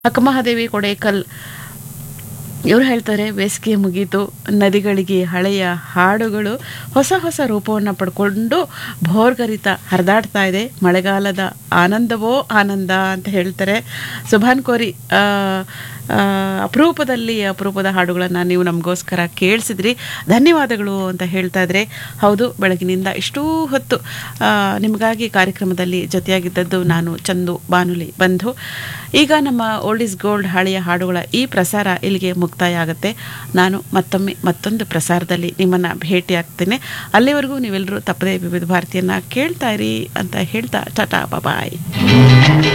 ಅಕ್ಕಮಹಾದೇವಿ ಕೊಡೇಕಲ್ ಇವರು ಹೇಳ್ತಾರೆ ಬೇಸಿಗೆ ಮುಗೀತು ನದಿಗಳಿಗೆ ಹಳೆಯ ಹಾಡುಗಳು ಹೊಸ ಹೊಸ ರೂಪವನ್ನು ಪಡ್ಕೊಂಡು ಭೋರ್ಗರಿತ ಹರಿದಾಡ್ತಾ ಇದೆ ಮಳೆಗಾಲದ ಆನಂದವೋ ಆನಂದ ಅಂತ ಹೇಳ್ತಾರೆ ಸುಭಾನ್ ಕೋರಿ ಆ, ಆ, ಅಪರೂಪದಲ್ಲಿ ಅಪರೂಪದ ಹಾಡುಗಳನ್ನು ನೀವು ನಮಗೋಸ್ಕರ ಕೇಳಿಸಿದ್ರಿ ಧನ್ಯವಾದಗಳು ಅಂತ ಹೇಳ್ತಾ ಇದ್ರೆ ಹೌದು ಬೆಳಗಿನಿಂದ ಇಷ್ಟೂ ಹೊತ್ತು ಆ, ನಿಮಗಾಗಿ ಕಾರ್ಯಕ್ರಮದಲ್ಲಿ ಜೊತೆಯಾಗಿದ್ದದ್ದು ನಾನು ಚಂದು ಬಾನುಲಿ ಬಂಧು ಈಗ ನಮ್ಮ ಓಲ್ಡ್ ಇಸ್ ಗೋಲ್ಡ್ ಹಳೆಯ ಹಾಡುಗಳ ಈ ಪ್ರಸಾರ ಇಲ್ಲಿಗೆ ಮುಕ್ತಾಯ ಆಗುತ್ತೆ ನಾನು ಮತ್ತೊಮ್ಮೆ ಮತ್ತೊಂದು ಪ್ರಸಾರದಲ್ಲಿ ನಿಮ್ಮನ್ನು ಭೇಟಿ ಆಗ್ತೇನೆ ಅಲ್ಲಿವರೆಗೂ ನೀವೆಲ್ಲರೂ ತಪ್ಪದೇ ವಿವಿಧ ಭಾರತಿಯನ್ನು ಕೇಳ್ತಾ ಇರಿ ಅಂತ ಹೇಳ್ತಾ ಟಾಟಾ ಬಾಯ್